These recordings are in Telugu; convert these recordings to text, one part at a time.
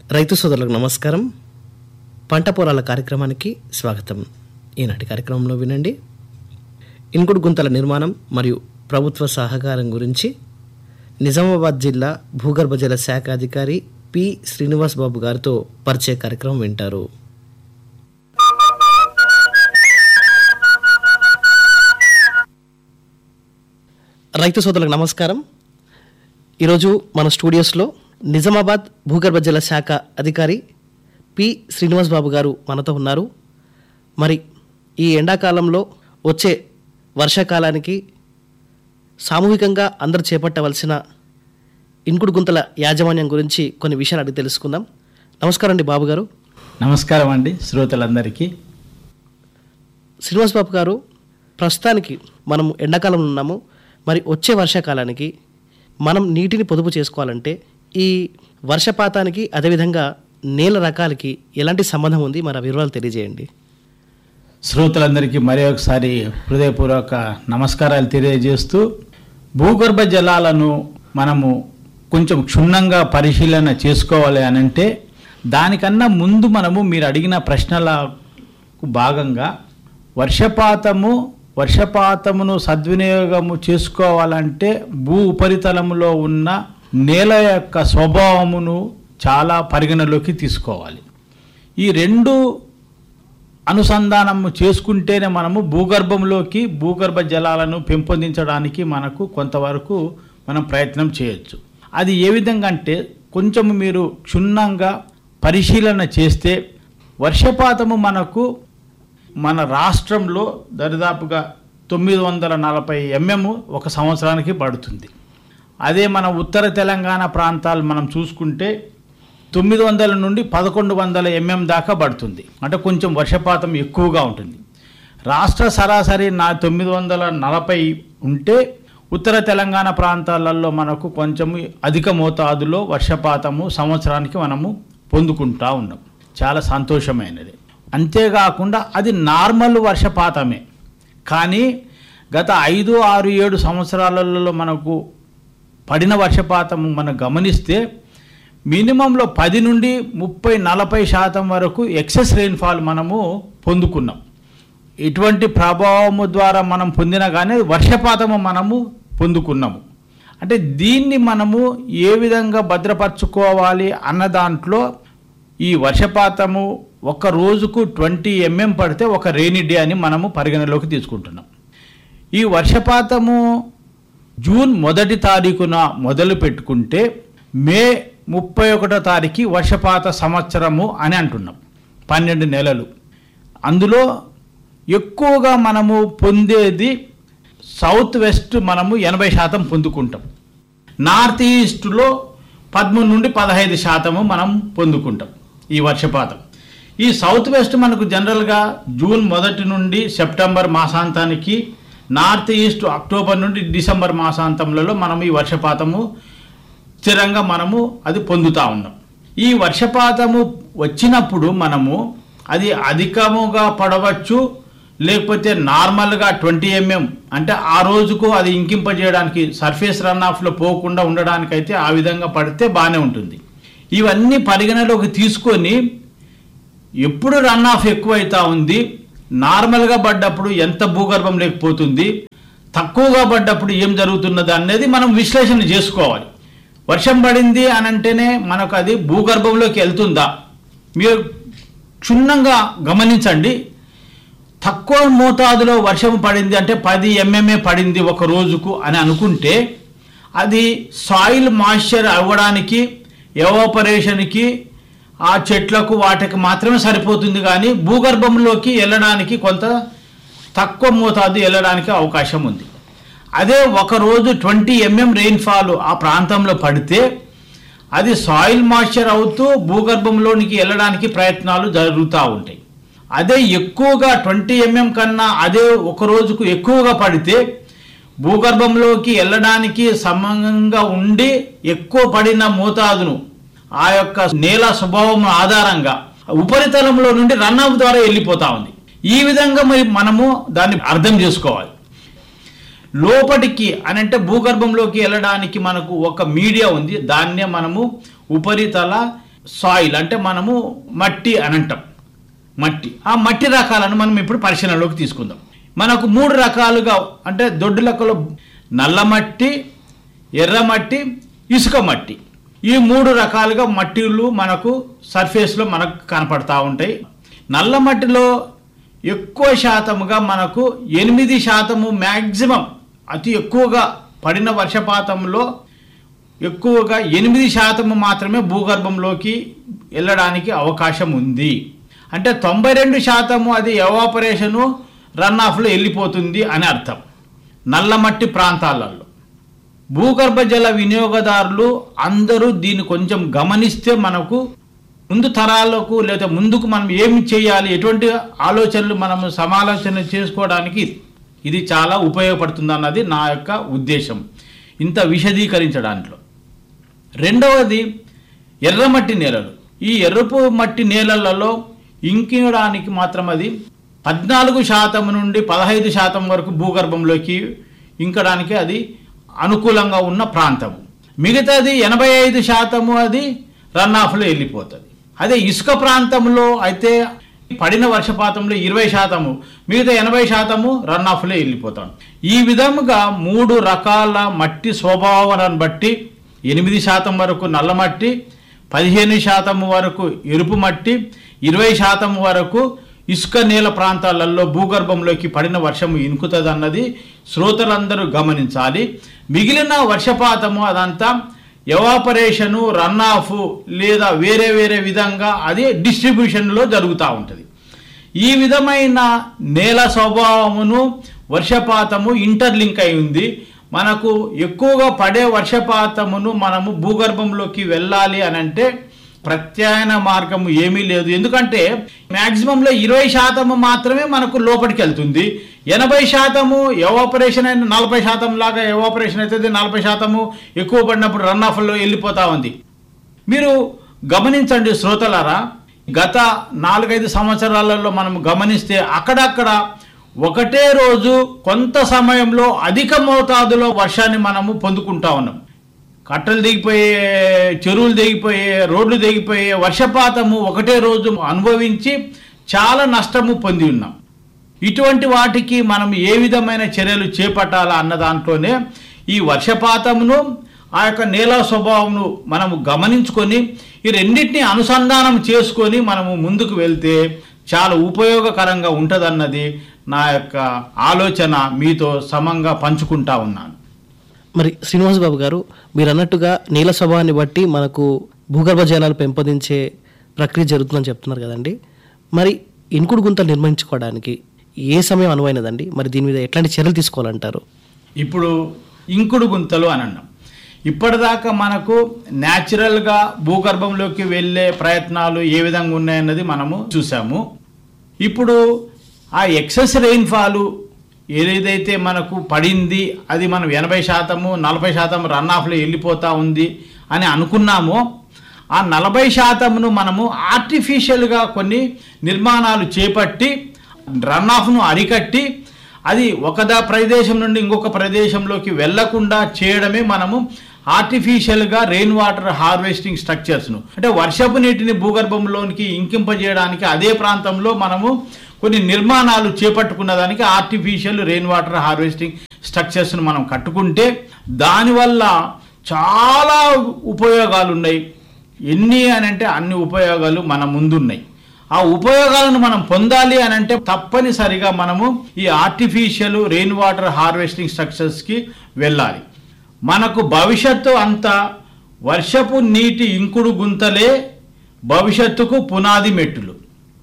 రైతు సోదరులకు నమస్కారం పంట పొలాల కార్యక్రమానికి స్వాగతం ఈనాటి కార్యక్రమంలో వినండి ఇంకుడు గుంతల నిర్మాణం మరియు ప్రభుత్వ సహకారం గురించి నిజామాబాద్ జిల్లా భూగర్భ జల శాఖ అధికారి పి శ్రీనివాస్ బాబు గారితో పరిచయ కార్యక్రమం వింటారు రైతు సోదరులకు నమస్కారం ఈరోజు మన స్టూడియోస్లో నిజామాబాద్ భూగర్భ జల శాఖ అధికారి పి శ్రీనివాస్ బాబు గారు మనతో ఉన్నారు మరి ఈ ఎండాకాలంలో వచ్చే వర్షాకాలానికి సామూహికంగా అందరూ చేపట్టవలసిన ఇంకుడు గుంతల యాజమాన్యం గురించి కొన్ని విషయాలు అడిగి తెలుసుకుందాం నమస్కారం అండి బాబు గారు నమస్కారం అండి శ్రోతలందరికీ శ్రీనివాస్ బాబు గారు ప్రస్తుతానికి మనం ఎండాకాలంలో ఉన్నాము మరి వచ్చే వర్షాకాలానికి మనం నీటిని పొదుపు చేసుకోవాలంటే ఈ వర్షపాతానికి అదేవిధంగా నేల రకాలకి ఎలాంటి సంబంధం ఉంది మరి ఆ వివరాలు తెలియజేయండి శ్రోతలందరికీ మరి ఒకసారి హృదయపూర్వక నమస్కారాలు తెలియజేస్తూ భూగర్భ జలాలను మనము కొంచెం క్షుణ్ణంగా పరిశీలన చేసుకోవాలి అని అంటే దానికన్నా ముందు మనము మీరు అడిగిన ప్రశ్నలకు భాగంగా వర్షపాతము వర్షపాతమును సద్వినియోగము చేసుకోవాలంటే భూ ఉపరితలంలో ఉన్న నేల యొక్క స్వభావమును చాలా పరిగణలోకి తీసుకోవాలి ఈ రెండు అనుసంధానము చేసుకుంటేనే మనము భూగర్భంలోకి భూగర్భ జలాలను పెంపొందించడానికి మనకు కొంతవరకు మనం ప్రయత్నం చేయొచ్చు అది ఏ విధంగా అంటే కొంచెం మీరు క్షుణ్ణంగా పరిశీలన చేస్తే వర్షపాతము మనకు మన రాష్ట్రంలో దరిదాపుగా తొమ్మిది వందల నలభై ఎంఎం ఒక సంవత్సరానికి పడుతుంది అదే మన ఉత్తర తెలంగాణ ప్రాంతాలు మనం చూసుకుంటే తొమ్మిది వందల నుండి పదకొండు వందల ఎంఎం దాకా పడుతుంది అంటే కొంచెం వర్షపాతం ఎక్కువగా ఉంటుంది రాష్ట్ర సరాసరి నా తొమ్మిది వందల నలభై ఉంటే ఉత్తర తెలంగాణ ప్రాంతాలలో మనకు కొంచెం అధిక మోతాదులో వర్షపాతము సంవత్సరానికి మనము పొందుకుంటా ఉన్నాం చాలా సంతోషమైనది అంతేకాకుండా అది నార్మల్ వర్షపాతమే కానీ గత ఐదు ఆరు ఏడు సంవత్సరాలలో మనకు పడిన వర్షపాతము మనం గమనిస్తే మినిమంలో పది నుండి ముప్పై నలభై శాతం వరకు ఎక్సెస్ రెయిన్ఫాల్ మనము పొందుకున్నాం ఇటువంటి ప్రభావము ద్వారా మనం పొందిన కానీ వర్షపాతము మనము పొందుకున్నాము అంటే దీన్ని మనము ఏ విధంగా భద్రపరచుకోవాలి అన్న దాంట్లో ఈ వర్షపాతము ఒక రోజుకు ట్వంటీ ఎంఎం పడితే ఒక రెయినీ డే అని మనము పరిగణలోకి తీసుకుంటున్నాం ఈ వర్షపాతము జూన్ మొదటి తారీఖున మొదలు పెట్టుకుంటే మే ముప్పై ఒకటో తారీఖు వర్షపాత సంవత్సరము అని అంటున్నాం పన్నెండు నెలలు అందులో ఎక్కువగా మనము పొందేది సౌత్ వెస్ట్ మనము ఎనభై శాతం పొందుకుంటాం నార్త్ ఈస్ట్లో పదమూడు నుండి పదహైదు శాతము మనం పొందుకుంటాం ఈ వర్షపాతం ఈ సౌత్ వెస్ట్ మనకు జనరల్గా జూన్ మొదటి నుండి సెప్టెంబర్ మాసాంతానికి నార్త్ ఈస్ట్ అక్టోబర్ నుండి డిసెంబర్ మాసాంతంలో మనం ఈ వర్షపాతము స్థిరంగా మనము అది పొందుతూ ఉన్నాం ఈ వర్షపాతము వచ్చినప్పుడు మనము అది అధికముగా పడవచ్చు లేకపోతే నార్మల్గా ట్వంటీ ఎంఎం అంటే ఆ రోజుకు అది ఇంకింపజేయడానికి సర్ఫేస్ రన్ ఆఫ్లో పోకుండా ఉండడానికైతే ఆ విధంగా పడితే బాగానే ఉంటుంది ఇవన్నీ పరిగణలోకి తీసుకొని ఎప్పుడు రన్ ఆఫ్ ఎక్కువైతా ఉంది నార్మల్గా పడ్డప్పుడు ఎంత భూగర్భం లేకపోతుంది తక్కువగా పడ్డప్పుడు ఏం జరుగుతున్నది అనేది మనం విశ్లేషణ చేసుకోవాలి వర్షం పడింది అని అంటేనే మనకు అది భూగర్భంలోకి వెళ్తుందా మీరు క్షుణ్ణంగా గమనించండి తక్కువ మోతాదులో వర్షం పడింది అంటే పది ఎంఎంఏ పడింది ఒక రోజుకు అని అనుకుంటే అది సాయిల్ మాయిశ్చర్ అవ్వడానికి ఎవాపరేషన్కి ఆ చెట్లకు వాటికి మాత్రమే సరిపోతుంది కానీ భూగర్భంలోకి వెళ్ళడానికి కొంత తక్కువ మోతాదు వెళ్ళడానికి అవకాశం ఉంది అదే ఒక రోజు ట్వంటీ ఎంఎం రెయిన్ఫాల్ ఆ ప్రాంతంలో పడితే అది సాయిల్ మాయిశ్చర్ అవుతూ భూగర్భంలోనికి వెళ్ళడానికి ప్రయత్నాలు జరుగుతూ ఉంటాయి అదే ఎక్కువగా ట్వంటీ ఎంఎం కన్నా అదే ఒక రోజుకు ఎక్కువగా పడితే భూగర్భంలోకి వెళ్ళడానికి సమంగా ఉండి ఎక్కువ పడిన మోతాదును ఆ యొక్క నేల స్వభావం ఆధారంగా ఉపరితలంలో నుండి రన్అప్ ద్వారా వెళ్ళిపోతా ఉంది ఈ విధంగా మరి మనము దాన్ని అర్థం చేసుకోవాలి లోపటికి అని అంటే భూగర్భంలోకి వెళ్ళడానికి మనకు ఒక మీడియా ఉంది దాన్నే మనము ఉపరితల సాయిల్ అంటే మనము మట్టి అని అంటాం మట్టి ఆ మట్టి రకాలను మనం ఇప్పుడు పరిశీలనలోకి తీసుకుందాం మనకు మూడు రకాలుగా అంటే దొడ్డు లెక్కలో నల్ల మట్టి ఎర్ర మట్టి ఇసుక మట్టి ఈ మూడు రకాలుగా మట్టిలు మనకు సర్ఫేస్లో మనకు కనపడతా ఉంటాయి నల్ల మట్టిలో ఎక్కువ శాతముగా మనకు ఎనిమిది శాతము మ్యాక్సిమం అతి ఎక్కువగా పడిన వర్షపాతంలో ఎక్కువగా ఎనిమిది శాతము మాత్రమే భూగర్భంలోకి వెళ్ళడానికి అవకాశం ఉంది అంటే తొంభై రెండు శాతము అది ఎవాపరేషను రన్ ఆఫ్లో వెళ్ళిపోతుంది అని అర్థం నల్లమట్టి ప్రాంతాలలో భూగర్భ జల వినియోగదారులు అందరూ దీన్ని కొంచెం గమనిస్తే మనకు ముందు తరాలకు లేదా ముందుకు మనం ఏమి చేయాలి ఎటువంటి ఆలోచనలు మనము సమాలోచన చేసుకోవడానికి ఇది చాలా ఉపయోగపడుతుంది అన్నది నా యొక్క ఉద్దేశం ఇంత విశదీకరించడానిలో రెండవది ఎర్రమట్టి నేలలు ఈ ఎర్రపు మట్టి నేలలలో ఇంకియడానికి మాత్రం అది పద్నాలుగు శాతం నుండి పదహైదు శాతం వరకు భూగర్భంలోకి ఇంకడానికి అది అనుకూలంగా ఉన్న ప్రాంతం మిగతాది ఎనభై ఐదు శాతము అది రన్ ఆఫ్లో వెళ్ళిపోతుంది అదే ఇసుక ప్రాంతంలో అయితే పడిన వర్షపాతంలో ఇరవై శాతము మిగతా ఎనభై శాతము రన్ ఆఫ్లో వెళ్ళిపోతాం ఈ విధముగా మూడు రకాల మట్టి స్వభావాలను బట్టి ఎనిమిది శాతం వరకు నల్ల మట్టి పదిహేను శాతం వరకు ఎరుపు మట్టి ఇరవై శాతం వరకు ఇసుక నేల ప్రాంతాలలో భూగర్భంలోకి పడిన వర్షము ఇనుకుతుంది అన్నది శ్రోతలందరూ గమనించాలి మిగిలిన వర్షపాతము అదంతా ఎవాపరేషను రన్ ఆఫ్ లేదా వేరే వేరే విధంగా అది డిస్ట్రిబ్యూషన్లో జరుగుతూ ఉంటుంది ఈ విధమైన నేల స్వభావమును వర్షపాతము ఇంటర్లింక్ అయి ఉంది మనకు ఎక్కువగా పడే వర్షపాతమును మనము భూగర్భంలోకి వెళ్ళాలి అని అంటే ప్రత్యాయన మార్గము ఏమీ లేదు ఎందుకంటే మ్యాక్సిమంలో ఇరవై శాతము మాత్రమే మనకు లోపలికి వెళ్తుంది ఎనభై శాతము ఎవాపరేషన్ అయిన నలభై శాతం లాగా ఎవాపరేషన్ అవుతుంది నలభై శాతము ఎక్కువ పడినప్పుడు రన్ ఆఫ్లో వెళ్ళిపోతా ఉంది మీరు గమనించండి శ్రోతలారా గత నాలుగైదు సంవత్సరాలలో మనం గమనిస్తే అక్కడక్కడ ఒకటే రోజు కొంత సమయంలో అధిక మోతాదులో వర్షాన్ని మనము పొందుకుంటా ఉన్నాం కట్టలు దిగిపోయే చెరువులు దిగిపోయే రోడ్లు దిగిపోయే వర్షపాతము ఒకటే రోజు అనుభవించి చాలా నష్టము పొంది ఉన్నాం ఇటువంటి వాటికి మనం ఏ విధమైన చర్యలు చేపట్టాలా అన్న దాంట్లోనే ఈ వర్షపాతమును ఆ యొక్క నేల స్వభావమును మనము గమనించుకొని ఈ రెండింటిని అనుసంధానం చేసుకొని మనము ముందుకు వెళ్తే చాలా ఉపయోగకరంగా ఉంటుందన్నది నా యొక్క ఆలోచన మీతో సమంగా పంచుకుంటా ఉన్నాను మరి శ్రీనివాస్ బాబు గారు మీరు అన్నట్టుగా నీల స్వభావాన్ని బట్టి మనకు భూగర్భ జలాలు పెంపొందించే ప్రక్రియ జరుగుతుందని చెప్తున్నారు కదండి మరి ఇంకుడు గుంతలు నిర్మించుకోవడానికి ఏ సమయం అనువైనదండి మరి దీని మీద ఎట్లాంటి చర్యలు తీసుకోవాలంటారు ఇప్పుడు ఇంకుడు గుంతలు అని అన్నాం ఇప్పటిదాకా మనకు న్యాచురల్గా భూగర్భంలోకి వెళ్ళే ప్రయత్నాలు ఏ విధంగా ఉన్నాయన్నది మనము చూసాము ఇప్పుడు ఆ ఎక్సెస్ రెయిన్ఫాలు ఏదైతే మనకు పడింది అది మనం ఎనభై శాతము నలభై శాతం రన్ ఆఫ్లో వెళ్ళిపోతూ ఉంది అని అనుకున్నామో ఆ నలభై శాతంను మనము ఆర్టిఫిషియల్గా కొన్ని నిర్మాణాలు చేపట్టి రన్ ఆఫ్ను అరికట్టి అది ఒక దా ప్రదేశం నుండి ఇంకొక ప్రదేశంలోకి వెళ్లకుండా చేయడమే మనము ఆర్టిఫిషియల్గా రెయిన్ వాటర్ హార్వెస్టింగ్ స్ట్రక్చర్స్ను అంటే వర్షపు నీటిని భూగర్భంలోనికి ఇంకింపజేయడానికి అదే ప్రాంతంలో మనము కొన్ని నిర్మాణాలు చేపట్టుకున్న దానికి ఆర్టిఫిషియల్ రెయిన్ వాటర్ హార్వెస్టింగ్ స్ట్రక్చర్స్ను మనం కట్టుకుంటే దానివల్ల చాలా ఉపయోగాలు ఉన్నాయి ఎన్ని అని అంటే అన్ని ఉపయోగాలు మన ముందున్నాయి ఆ ఉపయోగాలను మనం పొందాలి అని అంటే తప్పనిసరిగా మనము ఈ ఆర్టిఫిషియల్ రెయిన్ వాటర్ హార్వెస్టింగ్ స్ట్రక్చర్స్కి వెళ్ళాలి మనకు భవిష్యత్తు అంతా వర్షపు నీటి ఇంకుడు గుంతలే భవిష్యత్తుకు పునాది మెట్టులు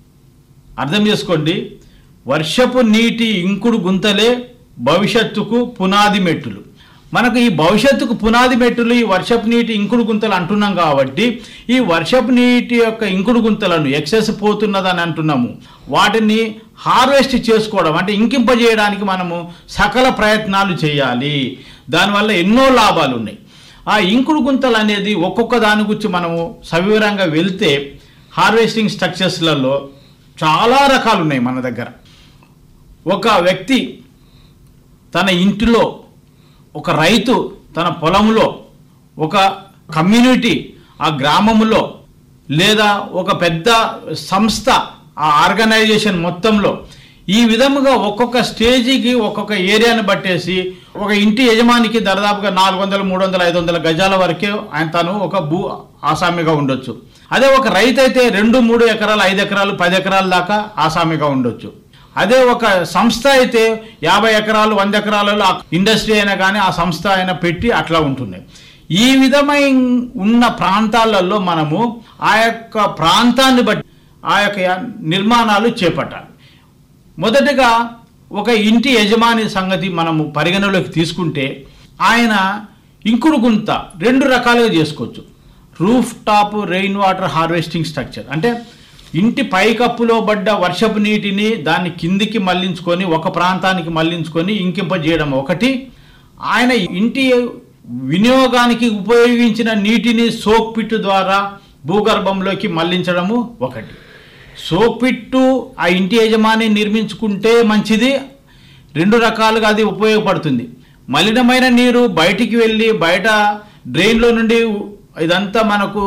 అర్థం చేసుకోండి వర్షపు నీటి ఇంకుడు గుంతలే భవిష్యత్తుకు పునాది మెట్టులు మనకు ఈ భవిష్యత్తుకు పునాది మెట్టులు ఈ వర్షపు నీటి ఇంకుడు గుంతలు అంటున్నాం కాబట్టి ఈ వర్షపు నీటి యొక్క ఇంకుడు గుంతలను ఎక్సెస్ పోతున్నదని అంటున్నాము వాటిని హార్వెస్ట్ చేసుకోవడం అంటే ఇంకింపజేయడానికి మనము సకల ప్రయత్నాలు చేయాలి దానివల్ల ఎన్నో లాభాలు ఉన్నాయి ఆ ఇంకుడు గుంతలు అనేది ఒక్కొక్క దాని గురించి మనము సవివరంగా వెళ్తే హార్వెస్టింగ్ స్ట్రక్చర్స్లలో చాలా రకాలు ఉన్నాయి మన దగ్గర ఒక వ్యక్తి తన ఇంటిలో ఒక రైతు తన పొలంలో ఒక కమ్యూనిటీ ఆ గ్రామంలో లేదా ఒక పెద్ద సంస్థ ఆ ఆర్గనైజేషన్ మొత్తంలో ఈ విధముగా ఒక్కొక్క స్టేజీకి ఒక్కొక్క ఏరియాని బట్టేసి ఒక ఇంటి యజమానికి దాదాపుగా నాలుగు వందలు మూడు వందల ఐదు వందల గజాల వరకే ఆయన తను ఒక భూ ఆసామిగా ఉండొచ్చు అదే ఒక రైతు అయితే రెండు మూడు ఎకరాలు ఐదు ఎకరాలు పది ఎకరాల దాకా ఆసామిగా ఉండొచ్చు అదే ఒక సంస్థ అయితే యాభై ఎకరాలు వంద ఎకరాలలో ఆ ఇండస్ట్రీ అయినా కానీ ఆ సంస్థ అయినా పెట్టి అట్లా ఉంటుంది ఈ విధమైన ఉన్న ప్రాంతాలలో మనము ఆ యొక్క ప్రాంతాన్ని బట్టి ఆ యొక్క నిర్మాణాలు చేపట్టాలి మొదటగా ఒక ఇంటి యజమాని సంగతి మనము పరిగణలోకి తీసుకుంటే ఆయన ఇంకుడు గుంత రెండు రకాలుగా చేసుకోవచ్చు roof top rain water harvesting structure అంటే ఇంటి పైకప్పులో పడ్డ వర్షపు నీటిని దాన్ని కిందికి మళ్లించుకొని ఒక ప్రాంతానికి మళ్లించుకొని ఇంకింపజేయడం ఒకటి ఆయన ఇంటి వినియోగానికి ఉపయోగించిన నీటిని సోక్ పిట్ ద్వారా భూగర్భంలోకి మళ్లించడము ఒకటి సోక్ పిట్టు ఆ ఇంటి యజమాని నిర్మించుకుంటే మంచిది రెండు రకాలుగా అది ఉపయోగపడుతుంది మలినమైన నీరు బయటికి వెళ్ళి బయట డ్రైన్లో నుండి ఇదంతా మనకు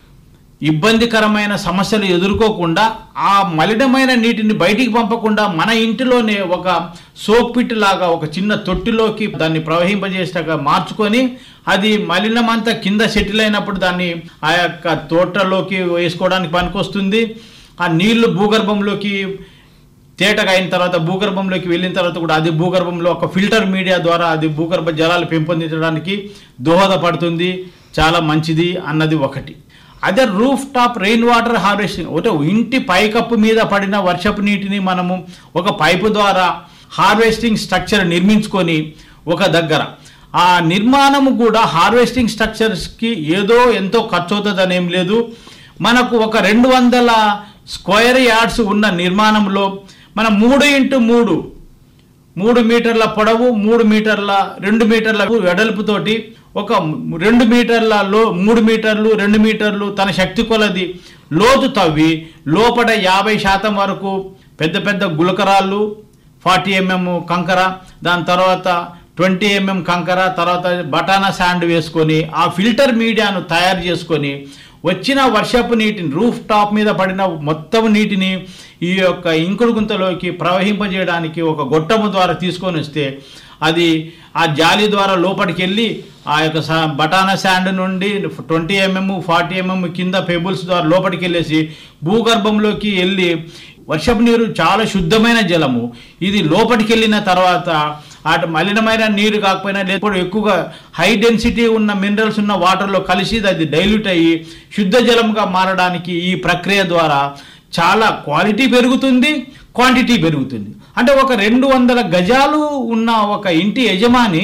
ఇబ్బందికరమైన సమస్యలు ఎదుర్కోకుండా ఆ మలినమైన నీటిని బయటికి పంపకుండా మన ఇంటిలోనే ఒక సోప్ పిట్ లాగా ఒక చిన్న తొట్టిలోకి దాన్ని ప్రవహింపజేసేటగా మార్చుకొని అది మలినమంతా కింద సెటిల్ అయినప్పుడు దాన్ని ఆ యొక్క తోటలోకి వేసుకోవడానికి పనికొస్తుంది ఆ నీళ్లు భూగర్భంలోకి తేటగా అయిన తర్వాత భూగర్భంలోకి వెళ్ళిన తర్వాత కూడా అది భూగర్భంలో ఒక ఫిల్టర్ మీడియా ద్వారా అది భూగర్భ జలాలు పెంపొందించడానికి దోహదపడుతుంది చాలా మంచిది అన్నది ఒకటి అదే roof top rain water harvesting ఒకటి ఇంటి పైకప్పు మీద పడిన వర్షపు నీటిని మనము ఒక పైపు ద్వారా హార్వెస్టింగ్ స్ట్రక్చర్ నిర్మించుకొని ఒక దగ్గర ఆ నిర్మాణము కూడా హార్వెస్టింగ్ స్ట్రక్చర్స్కి ఏదో ఎంతో ఖర్చు అవుతుంది ఏం లేదు మనకు ఒక రెండు వందల స్క్వేర్ యార్డ్స్ ఉన్న నిర్మాణంలో మనం మూడు ఇంటూ మూడు మూడు మీటర్ల పొడవు మూడు మీటర్ల రెండు మీటర్ల వెడల్పుతోటి ఒక రెండు మీటర్ల లో మూడు మీటర్లు రెండు మీటర్లు తన శక్తి కొలది లోతు తవ్వి లోపల యాభై శాతం వరకు పెద్ద పెద్ద గులకరాళ్ళు ఫార్టీ ఎంఎం కంకర దాని తర్వాత ట్వంటీ ఎంఎం కంకర తర్వాత బటానా శాండ్ వేసుకొని ఆ ఫిల్టర్ మీడియాను తయారు చేసుకొని వచ్చిన వర్షపు నీటిని రూఫ్ టాప్ మీద పడిన మొత్తం నీటిని ఈ యొక్క ఇంకుడు గుంతలోకి ప్రవహింపజేయడానికి ఒక గొట్టము ద్వారా తీసుకొని వస్తే అది ఆ జాలి ద్వారా లోపలికి వెళ్ళి ఆ యొక్క సా- బటానా శాండ్ నుండి ట్వంటీ ఎంఎం ఫార్టీ ఎంఎం కింద పెబుల్స్ ద్వారా లోపలికి వెళ్ళేసి భూగర్భంలోకి వెళ్ళి వర్షపు నీరు చాలా శుద్ధమైన జలము ఇది లోపలికి వెళ్ళిన తర్వాత అటు మలినమైన నీరు కాకపోయినా లేకపోతే ఎక్కువగా హై డెన్సిటీ ఉన్న మినరల్స్ ఉన్న వాటర్లో కలిసి అది డైల్యూట్ అయ్యి శుద్ధ జలంగా మారడానికి ఈ ప్రక్రియ ద్వారా చాలా క్వాలిటీ పెరుగుతుంది క్వాంటిటీ పెరుగుతుంది అంటే ఒక రెండు వందల గజాలు ఉన్న ఒక ఇంటి యజమాని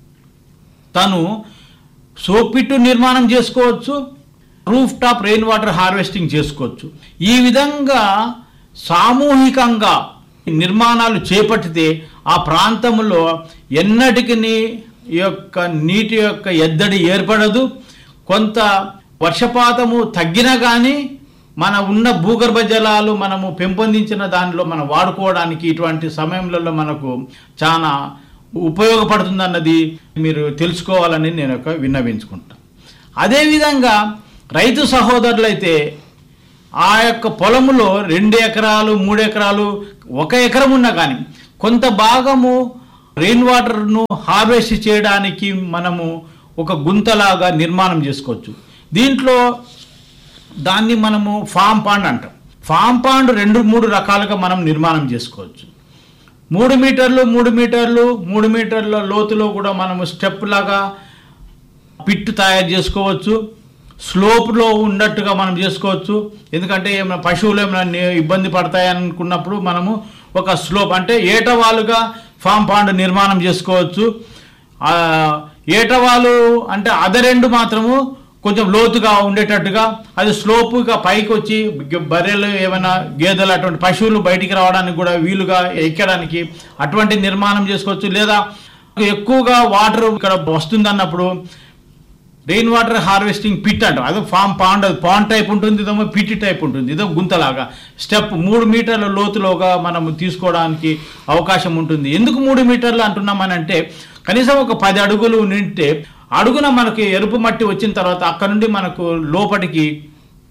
తను సోపిట్టు నిర్మాణం చేసుకోవచ్చు roof top rain water harvesting చేసుకోవచ్చు ఈ విధంగా సామూహికంగా నిర్మాణాలు చేపట్టితే ఆ ప్రాంతంలో ఎన్నటికి ఈ యొక్క నీటి యొక్క ఎద్దడి ఏర్పడదు కొంత వర్షపాతము తగ్గినా కానీ మన ఉన్న భూగర్భ జలాలు మనము పెంపొందించిన దానిలో మనం వాడుకోవడానికి ఇటువంటి సమయంలో మనకు చాలా ఉపయోగపడుతుందన్నది మీరు తెలుసుకోవాలని నేను ఒక విన్నవించుకుంటాను అదేవిధంగా రైతు సహోదరులైతే ఆ యొక్క పొలములో రెండు ఎకరాలు మూడు ఎకరాలు ఒక ఎకరం ఉన్నా కానీ కొంత భాగము రెయిన్ వాటర్ను హార్వెస్ట్ చేయడానికి మనము ఒక గుంతలాగా నిర్మాణం చేసుకోవచ్చు దీంట్లో దాన్ని మనము ఫామ్ పాండ్ అంటాం ఫామ్ పాండ్ రెండు మూడు రకాలుగా మనం నిర్మాణం చేసుకోవచ్చు మూడు మీటర్లు మూడు మీటర్లు మూడు మీటర్ల లోతులో కూడా మనము స్టెప్ లాగా పిట్ తయారు చేసుకోవచ్చు స్లోప్లో ఉన్నట్టుగా మనం చేసుకోవచ్చు ఎందుకంటే ఏమైనా పశువులు ఏమైనా ని- ఇబ్బంది పడతాయి అనుకున్నప్పుడు మనము ఒక స్లోప్ అంటే ఏటవాలుగా ఫామ్ పాండ్ నిర్మాణం చేసుకోవచ్చు ఆ, ఏటవాలు అంటే అదరెండు మాత్రము కొంచెం లోతుగా ఉండేటట్టుగా అది స్లోపుగా పైకి వచ్చి గ- బర్రెలు ఏమైనా గేదెలు అటువంటి పశువులు బయటికి రావడానికి కూడా వీలుగా ఎక్కడానికి అటువంటి నిర్మాణం చేసుకోవచ్చు లేదా ఎక్కువగా వాటర్ ఇక్కడ వస్తుంది అన్నప్పుడు రెయిన్ వాటర్ హార్వెస్టింగ్ పిట్ అంటాం అదే ఫామ్ పాండ్ పాండ్ టైప్ ఉంటుంది ఇదేమో పిట్ టైప్ ఉంటుంది ఇదో గుంతలాగా స్టెప్ మూడు మీటర్ల లోతులోగా మనం తీసుకోవడానికి అవకాశం ఉంటుంది ఎందుకు మూడు మీటర్లు అంటున్నామని అంటే కనీసం ఒక పది అడుగులు నింటే అడుగున మనకి ఎరుపు మట్టి వచ్చిన తర్వాత అక్కడ నుండి మనకు లోపలికి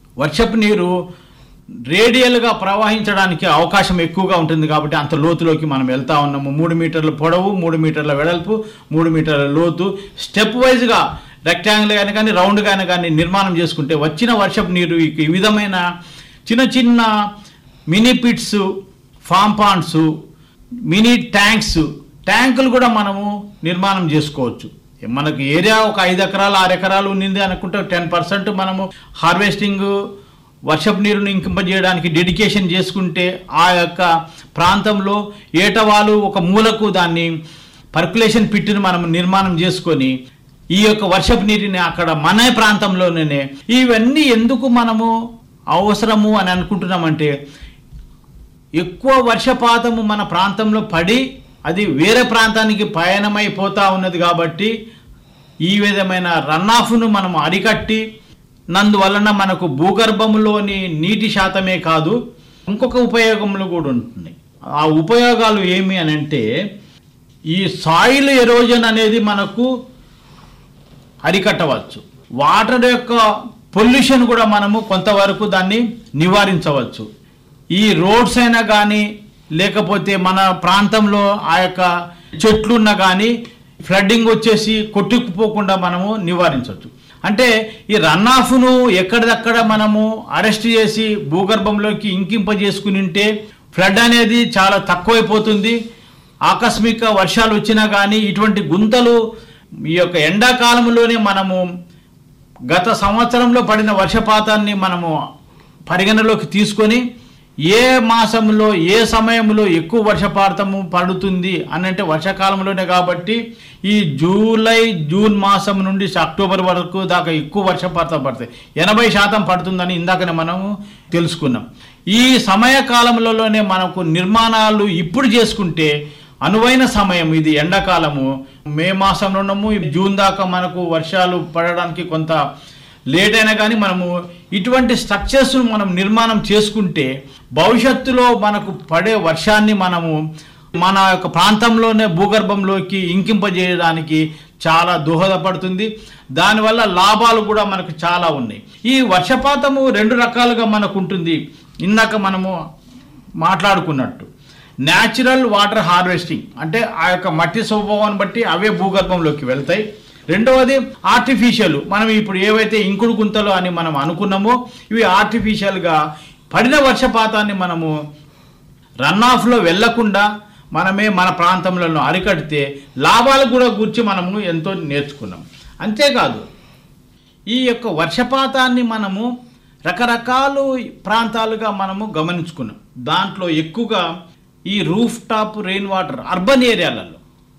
వర్షపు నీరు రేడియల్గా ప్రవహించడానికి అవకాశం ఎక్కువగా ఉంటుంది కాబట్టి అంత లోతులోకి మనం వెళ్తా ఉన్నాము మూడు మీటర్ల పొడవు మూడు మీటర్ల వెడల్పు మూడు మీటర్ల లోతు స్టెప్ వైజ్గా రెక్టాంగిల్ కానీ కానీ రౌండ్ కానీ కానీ నిర్మాణం చేసుకుంటే వచ్చిన వర్షపు నీరు ఈ ఈ విధమైన చిన్న చిన్న mini pits farm ponds mini tanks ట్యాంకులు కూడా మనము నిర్మాణం చేసుకోవచ్చు మనకు ఏరియా ఒక ఐదు ఎకరాలు ఆరు ఎకరాలు ఉన్నింది అనుకుంటే టెన్ పర్సెంట్ మనము హార్వెస్టింగ్ వర్షపు నీరుని ఇంకింపజేయడానికి డెడికేషన్ చేసుకుంటే ఆ యొక్క ప్రాంతంలో ఏటవాలు ఒక మూలకు దాన్ని పర్కులేషన్ పిట్టుని మనం నిర్మాణం చేసుకొని ఈ యొక్క వర్షపు నీటిని అక్కడ మన ప్రాంతంలోనే ఇవన్నీ ఎందుకు మనము అవసరము అని అనుకుంటున్నామంటే ఎక్కువ వర్షపాతము మన ప్రాంతంలో పడి అది వేరే ప్రాంతానికి పయనమైపోతా ఉన్నది కాబట్టి ఈ విధమైన రన్ ఆఫ్ను మనం అరికట్టి నందువలన మనకు భూగర్భంలోని నీటి శాతమే కాదు ఇంకొక ఉపయోగములు కూడా ఉంటుంది ఆ ఉపయోగాలు ఏమి అని అంటే ఈ సాయిల్ ఎరోజన్ అనేది మనకు అరికట్టవచ్చు వాటర్ యొక్క పొల్యూషన్ కూడా మనము కొంతవరకు దాన్ని నివారించవచ్చు ఈ రోడ్స్ అయినా కానీ లేకపోతే మన ప్రాంతంలో ఆ యొక్క చెట్లున్నా కానీ ఫ్లడ్డింగ్ వచ్చేసి కొట్టుకుపోకుండా మనము నివారించవచ్చు అంటే ఈ రన్ ఆఫ్ను ఎక్కడిదక్కడ మనము అరెస్ట్ చేసి భూగర్భంలోకి ఇంకింపజేసుకుని ఉంటే ఫ్లడ్ అనేది చాలా తక్కువైపోతుంది ఆకస్మిక వర్షాలు వచ్చినా కానీ ఇటువంటి గుంతలు ఈ యొక్క ఎండాకాలంలోనే మనము గత సంవత్సరంలో పడిన వర్షపాతాన్ని మనము పరిగణలోకి తీసుకొని ఏ మాసంలో ఏ సమయంలో ఎక్కువ వర్షపాతము పడుతుంది అని అంటే వర్షాకాలంలోనే కాబట్టి ఈ జూలై జూన్ మాసం నుండి అక్టోబర్ వరకు దాకా ఎక్కువ వర్షపాతం పడతాయి ఎనభై శాతం పడుతుందని ఇందాకనే మనము తెలుసుకున్నాం ఈ సమయ కాలంలోనే మనకు నిర్మాణాలు ఇప్పుడు చేసుకుంటే అనువైన సమయం ఇది ఎండాకాలము మే మాసంలో ఉన్నాము జూన్ దాకా మనకు వర్షాలు పడడానికి కొంత లేట్ అయినా కానీ మనము ఇటువంటి స్ట్రక్చర్స్ మనం నిర్మాణం చేసుకుంటే భవిష్యత్తులో మనకు పడే వర్షాన్ని మనము మన యొక్క ప్రాంతంలోనే భూగర్భంలోకి ఇంకింపజేయడానికి చాలా దోహదపడుతుంది దానివల్ల లాభాలు కూడా మనకు చాలా ఉన్నాయి ఈ వర్షపాతము రెండు రకాలుగా మనకు ఉంటుంది ఇందాక మనము మాట్లాడుకున్నట్టు న్యాచురల్ వాటర్ హార్వెస్టింగ్ అంటే ఆ యొక్క మట్టి స్వభావాన్ని బట్టి అవే భూగర్భంలోకి వెళ్తాయి రెండవది ఆర్టిఫిషియల్ మనం ఇప్పుడు ఏవైతే ఇంకుడు గుంతలు అని మనం అనుకున్నామో ఇవి ఆర్టిఫిషియల్గా పడిన వర్షపాతాన్ని మనము రన్ ఆఫ్లో వెళ్లకుండా మనమే మన ప్రాంతంలో అరికడితే లాభాలు కూడా గురించి మనము ఎంతో నేర్చుకున్నాం అంతేకాదు ఈ యొక్క వర్షపాతాన్ని మనము రకరకాలు ప్రాంతాలుగా మనము గమనించుకున్నాం దాంట్లో ఎక్కువగా ఈ roof top rain water urban ఏరియాలలో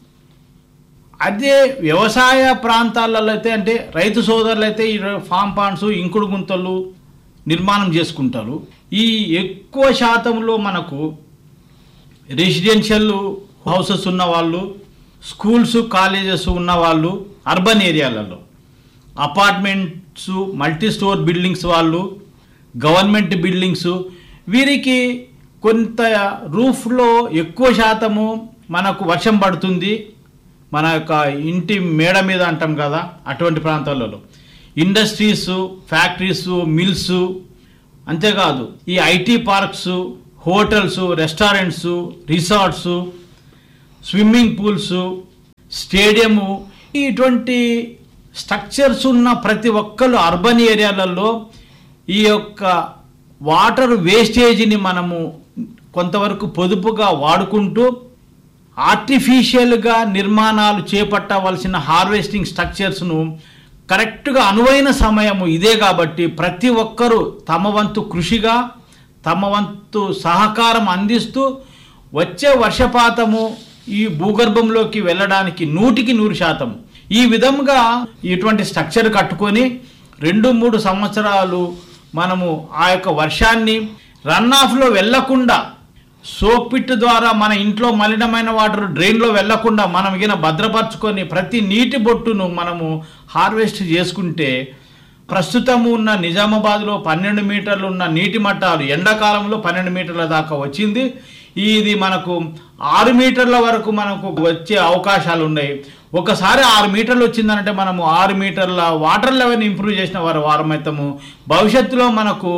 అదే వ్యవసాయ ప్రాంతాలలో అయితే అంటే రైతు సోదరులు అయితే ఈ ఫామ్ పాండ్స్ ఇంకుడు గుంతలు నిర్మాణం చేసుకుంటారు ఈ ఎక్కువ శాతంలో మనకు రెసిడెన్షియల్ హౌసెస్ ఉన్న వాళ్ళు స్కూల్స్ కాలేజెస్ ఉన్న వాళ్ళు అర్బన్ ఏరియాలలో అపార్ట్మెంట్స్ మల్టీ స్టోర్ బిల్డింగ్స్ వాళ్ళు గవర్నమెంట్ బిల్డింగ్స్ వీరికి కొంత రూఫ్లో ఎక్కువ శాతము మనకు వర్షం పడుతుంది మన యొక్క ఇంటి మేడ మీద అంటాం కదా అటువంటి ప్రాంతాలలో ఇండస్ట్రీస్ ఫ్యాక్టరీస్ మిల్స్ అంతేకాదు ఈ IT parks hotels restaurants resorts swimming pools stadium ఇటువంటి స్ట్రక్చర్స్ ఉన్న ప్రతి ఒక్కరు అర్బన్ ఏరియాలలో ఈ యొక్క వాటర్ వేస్టేజ్ని మనము కొంతవరకు పొదుపుగా వాడుకుంటూ ఆర్టిఫిషియల్గా నిర్మాణాలు చేపట్టవలసిన హార్వెస్టింగ్ స్ట్రక్చర్స్ను కరెక్ట్గా అనువైన సమయము ఇదే కాబట్టి ప్రతి ఒక్కరూ తమ వంతు కృషిగా తమ వంతు సహకారం అందిస్తూ వచ్చే వర్షపాతము ఈ భూగర్భంలోకి వెళ్ళడానికి నూటికి నూరు శాతం ఈ విధంగా ఇటువంటి స్ట్రక్చర్ కట్టుకొని రెండు మూడు సంవత్సరాలు మనము ఆ యొక్క వర్షాన్ని రన్ ఆఫ్లో వెళ్లకుండా సోప్ పిట్ ద్వారా మన ఇంట్లో మలినమైన వాటర్ డ్రైన్లో వెళ్లకుండా మనం గిన భద్రపరచుకొని ప్రతి నీటి బొట్టును మనము హార్వెస్ట్ చేసుకుంటే ప్రస్తుతం ఉన్న నిజామాబాద్లో పన్నెండు మీటర్లు ఉన్న నీటి మట్టాలు ఎండాకాలంలో పన్నెండు మీటర్ల దాకా వచ్చింది ఇది మనకు ఆరు మీటర్ల వరకు మనకు వచ్చే అవకాశాలు ఉన్నాయి ఒకసారి ఆరు మీటర్లు వచ్చిందనంటే మనము ఆరు మీటర్ల వాటర్ లెవెల్ ఇంప్రూవ్ చేసిన వారు వారం అవుతాము భవిష్యత్తులో మనకు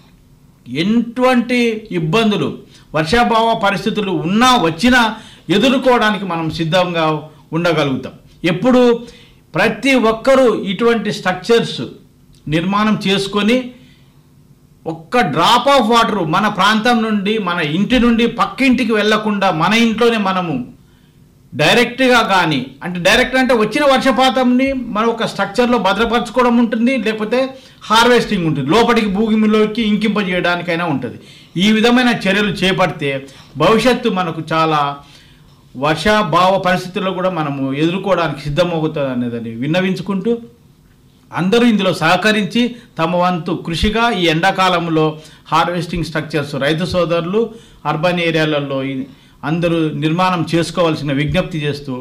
ఎటువంటి ఇబ్బందులు వర్షాభావ పరిస్థితులు ఉన్నా వచ్చినా ఎదుర్కోవడానికి మనం సిద్ధంగా ఉండగలుగుతాం ఎప్పుడు ప్రతి ఒక్కరూ ఇటువంటి స్ట్రక్చర్స్ నిర్మాణం చేసుకొని ఒక్క డ్రాప్ ఆఫ్ వాటర్ మన ప్రాంతం నుండి మన ఇంటి నుండి పక్కింటికి వెళ్లకుండా మన ఇంట్లోనే మనము డైరెక్ట్గా కానీ అంటే డైరెక్ట్ అంటే వచ్చిన వర్షపాతంని మనం ఒక స్ట్రక్చర్లో భద్రపరచుకోవడం ఉంటుంది లేకపోతే హార్వెస్టింగ్ ఉంటుంది లోపలికి భూమిలోకి ఇంకింపజేయడానికైనా ఉంటుంది ఈ విధమైన చర్యలు చేపడితే భవిష్యత్తు మనకు చాలా వర్షాభావ పరిస్థితుల్లో కూడా మనము ఎదుర్కోవడానికి సిద్ధమవుతుంది అనేదని విన్నవించుకుంటూ అందరూ ఇందులో సహకరించి తమ వంతు కృషిగా ఈ ఎండాకాలంలో హార్వెస్టింగ్ స్ట్రక్చర్స్ రైతు సోదరులు అర్బన్ ఏరియాలలో ఈ- అందరూ నిర్మాణం చేసుకోవాల్సిన విజ్ఞప్తి చేస్తూ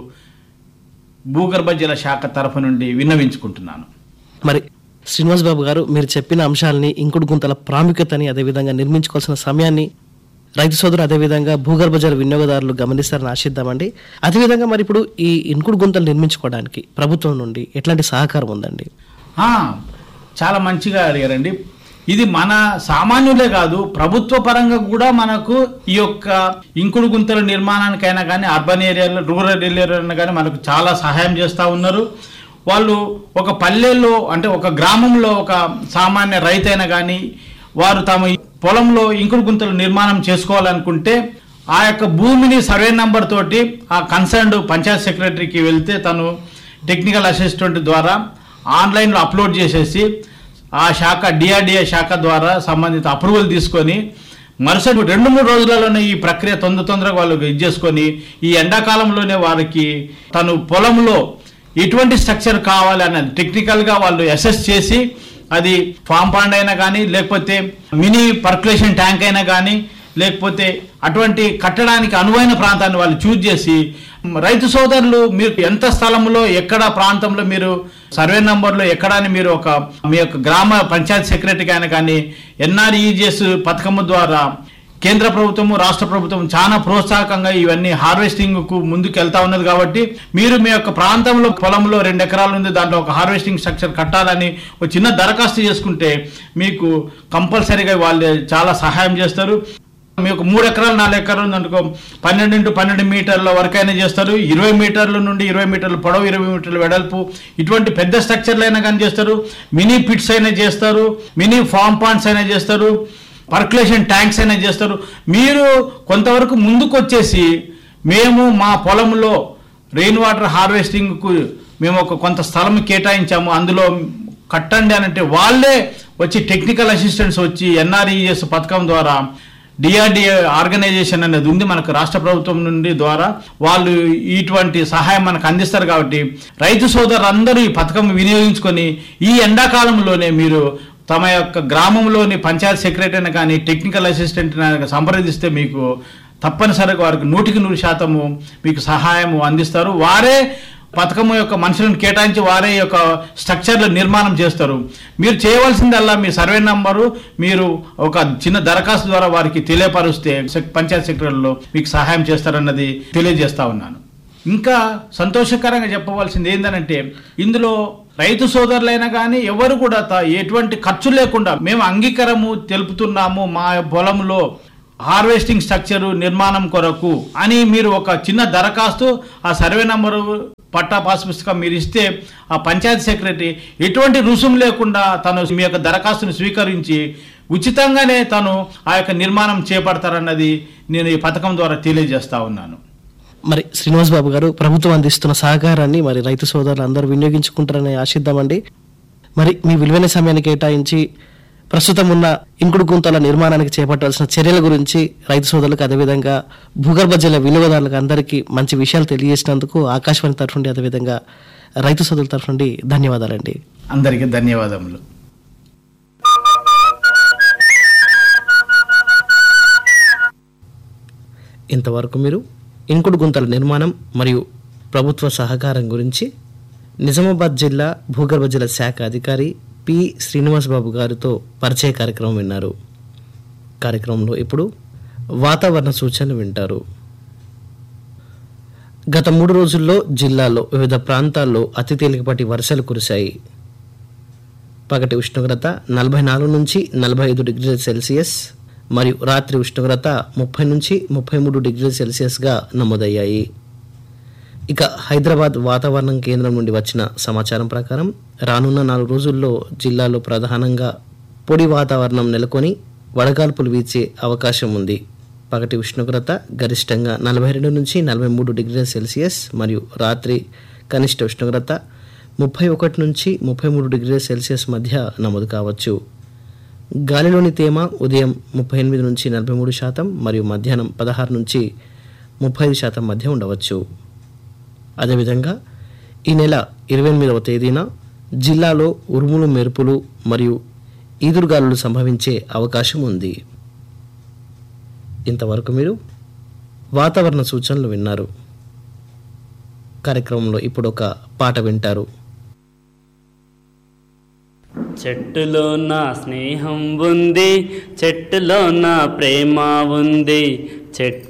భూగర్భ జల శాఖ తరఫు నుండి విన్నవించుకుంటున్నాను మరి శ్రీనివాస్ బాబు గారు మీరు చెప్పిన అంశాలని ఇంకుడు గుంతల ప్రాముఖ్యతని అదేవిధంగా నిర్మించుకోవాల్సిన సమయాన్ని రైతు సోదరు అదేవిధంగా భూగర్భ జల వినియోగదారులు గమనిస్తారని ఆశిద్దామండి అదేవిధంగా మరి ఇప్పుడు ఈ ఇంకుడు గుంతలు నిర్మించుకోవడానికి ప్రభుత్వం నుండి ఎట్లాంటి సహకారం ఉందండి ఆ, చాలా మంచిగా అడిగారండి ఇది మన సామాన్యులే కాదు ప్రభుత్వ పరంగా కూడా మనకు ఈ యొక్క ఇంకుడు గుంతల నిర్మాణానికైనా కానీ అర్బన్ ఏరియాలో రూరల్ ఏరియాలో కానీ మనకు చాలా సహాయం చేస్తూ ఉన్నారు వాళ్ళు ఒక పల్లెల్లో అంటే ఒక గ్రామంలో ఒక సామాన్య రైతైనా కానీ వారు తమ పొలంలో ఇంకుడు గుంతలు నిర్మాణం చేసుకోవాలనుకుంటే ఆ యొక్క భూమిని సర్వే నంబర్ తోటి ఆ కన్సర్న్డ్ పంచాయత్ సెక్రటరీకి వెళ్తే తను టెక్నికల్ అసిస్టెంట్ ద్వారా ఆన్లైన్లో అప్లోడ్ చేసేసి ఆ శాఖ డిఆర్డిఏ శాఖ ద్వారా సంబంధిత అప్రూవల్ తీసుకొని మరుసటి రెండు మూడు రోజులలోనే ఈ ప్రక్రియ తొందర తొందరగా వాళ్ళు ఇది చేసుకొని ఈ ఎండాకాలంలోనే వారికి తను పొలంలో ఎటువంటి స్ట్రక్చర్ కావాలి అన్నది టెక్నికల్గా వాళ్ళు అసెస్ చేసి అది ఫామ్ పాండ్ అయినా కానీ లేకపోతే మినీ పర్కులేషన్ ట్యాంక్ అయినా కానీ లేకపోతే అటువంటి కట్టడానికి అనువైన ప్రాంతాన్ని వాళ్ళు చూజ్ చేసి రైతు సోదరులు మీరు ఎంత స్థలంలో ఎక్కడ ప్రాంతంలో మీరు సర్వే నంబర్లో ఎక్కడ అని మీరు ఒక మీ యొక్క గ్రామ పంచాయత్ సెక్రటరీకి అయినా కానీ ఎన్ఆర్ఈజిఎస్ పథకము ద్వారా కేంద్ర ప్రభుత్వము రాష్ట్ర ప్రభుత్వం చాలా ప్రోత్సాహకంగా ఇవన్నీ హార్వెస్టింగ్ కు ముందుకు వెళ్తా ఉన్నది కాబట్టి మీరు మీ యొక్క ప్రాంతంలో పొలంలో రెండు ఎకరాలు ఉంది దాంట్లో ఒక హార్వెస్టింగ్ స్ట్రక్చర్ కట్టాలని ఒక చిన్న దరఖాస్తు చేసుకుంటే మీకు కంపల్సరీగా వాళ్ళు చాలా సహాయం చేస్తారు మీకు మూడు ఎకరాలు నాలుగు ఎకరాలు ఉందనుకో పన్నెండు ఇంటూ పన్నెండు మీటర్ల వరకైనా చేస్తారు ఇరవై మీటర్ల నుండి ఇరవై మీటర్ల పొడవు ఇరవై మీటర్ల వెడల్పు ఇటువంటి పెద్ద స్ట్రక్చర్లు అయినా కానీ చేస్తారు మినీ పిట్స్ అయినా చేస్తారు మినీ ఫామ్ పాండ్స్ అయినా చేస్తారు పర్కులేషన్ ట్యాంక్స్ అయినా చేస్తారు మీరు కొంతవరకు ముందుకు వచ్చేసి మేము మా పొలంలో రెయిన్ వాటర్ హార్వెస్టింగ్కు మేము ఒక కొంత స్థలం కేటాయించాము అందులో కట్టండి అని అంటే వాళ్ళే వచ్చి టెక్నికల్ అసిస్టెంట్స్ వచ్చి ఎన్ఆర్ఈఎస్ పథకం ద్వారా డిఆర్డిఏ ఆర్గనైజేషన్ అనేది ఉంది మనకు రాష్ట్ర ప్రభుత్వం నుండి ద్వారా వాళ్ళు ఇటువంటి సహాయం మనకు అందిస్తారు కాబట్టి రైతు సోదరులందరూ ఈ పథకం వినియోగించుకొని ఈ ఎండాకాలంలోనే మీరు తమ యొక్క గ్రామంలోని పంచాయత్ సెక్రటరీని కానీ టెక్నికల్ అసిస్టెంట్ సంప్రదిస్తే మీకు తప్పనిసరిగా వారికి నూటికి నూరు శాతము మీకు సహాయము అందిస్తారు వారే పథకము యొక్క మనుషులను కేటాయించి వారే ఈ యొక్క స్ట్రక్చర్ల నిర్మాణం చేస్తారు మీరు చేయవలసిందల్లా మీ సర్వే నంబరు మీరు ఒక చిన్న దరఖాస్తు ద్వారా వారికి తెలియపరుస్తే సెక్- పంచాయత్ సెక్రటరీలో మీకు సహాయం చేస్తారన్నది తెలియజేస్తా ఉన్నాను ఇంకా సంతోషకరంగా చెప్పవలసింది ఏంటంటే ఇందులో రైతు సోదరులైనా కానీ ఎవరు కూడా త- ఎటువంటి ఖర్చు లేకుండా మేము అంగీకారము తెలుపుతున్నాము మా పొలంలో హార్వెస్టింగ్ స్ట్రక్చరు నిర్మాణం కొరకు అని మీరు ఒక చిన్న దరఖాస్తు ఆ సర్వే నంబరు పట్టా పాస్ పుస్తకం మీరు ఇస్తే ఆ పంచాయతీ సెక్రటరీ ఎటువంటి రుసుము లేకుండా తను మీ యొక్క దరఖాస్తును స్వీకరించి ఉచితంగానే తను ఆ యొక్క నిర్మాణం చేపడతారన్నది నేను ఈ పథకం ద్వారా తెలియజేస్తా ఉన్నాను మరి శ్రీనివాస్ బాబు గారు ప్రభుత్వం అందిస్తున్న సహకారాన్ని మరి రైతు సోదరులు అందరూ వినియోగించుకుంటారని ఆశిద్దామండి మరి మీ విలువైన సమయాన్ని కేటాయించి ప్రస్తుతం ఉన్న ఇంకుడు గుంతల నిర్మాణానికి చేపట్టాల్సిన చర్యల గురించి రైతు సోదరులకు అదేవిధంగా భూగర్భ జల వినియోగదారులకు అందరికీ మంచి విషయాలు తెలియజేసినందుకు ఆకాశవాణి తరఫు నుండి అదేవిధంగా రైతు సోదరుల తరఫు నుండి ధన్యవాదాలండి అందరికీ ధన్యవాదములు ఇంతవరకు మీరు ఇంకుడు గుంతల నిర్మాణం మరియు ప్రభుత్వ సహకారం గురించి నిజామాబాద్ జిల్లా భూగర్భ జల శాఖ అధికారి పి శ్రీనివాస్ బాబు గారితో పరిచయ కార్యక్రమం విన్నారు కార్యక్రమంలో ఇప్పుడు వాతావరణ సూచనలు వింటారు గత మూడు రోజుల్లో జిల్లాలో వివిధ ప్రాంతాల్లో అతి తేలికపాటి వర్షాలు కురిశాయి పగటి ఉష్ణోగ్రత నలభై నాలుగు నుంచి నలభై ఐదు డిగ్రీల సెల్సియస్ మరియు రాత్రి ఉష్ణోగ్రత ముప్పై నుంచి ముప్పై మూడు డిగ్రీల సెల్సియస్గా నమోదయ్యాయి ఇక హైదరాబాద్ వాతావరణం కేంద్రం నుండి వచ్చిన సమాచారం ప్రకారం రానున్న నాలుగు రోజుల్లో జిల్లాలో ప్రధానంగా పొడి వాతావరణం నెలకొని వడగాల్పులు వీచే అవకాశం ఉంది పగటి ఉష్ణోగ్రత గరిష్టంగా నలభై రెండు నుంచి నలభై మూడు డిగ్రీల సెల్సియస్ మరియు రాత్రి కనిష్ట ఉష్ణోగ్రత ముప్పై ఒకటి నుంచి ముప్పై మూడు డిగ్రీల సెల్సియస్ మధ్య నమోదు కావచ్చు గాలిలోని తేమ ఉదయం ముప్పై ఎనిమిది నుంచి నలభై మూడు శాతం మరియు మధ్యాహ్నం పదహారు నుంచి ముప్పై ఐదు శాతం మధ్య ఉండవచ్చు అదేవిధంగా ఈ నెల ఇరవై ఎనిమిదవ తేదీన జిల్లాలో ఉరుములు మెరుపులు మరియు ఈదురుగాలులు సంభవించే అవకాశం ఉంది ఇంతవరకు మీరు వాతావరణ సూచనలు విన్నారు కార్యక్రమంలో ఇప్పుడు ఒక పాట వింటారు చెట్టులో నా స్నేహం ఉంది చెట్టులో నా ప్రేమ ఉంది చెట్టు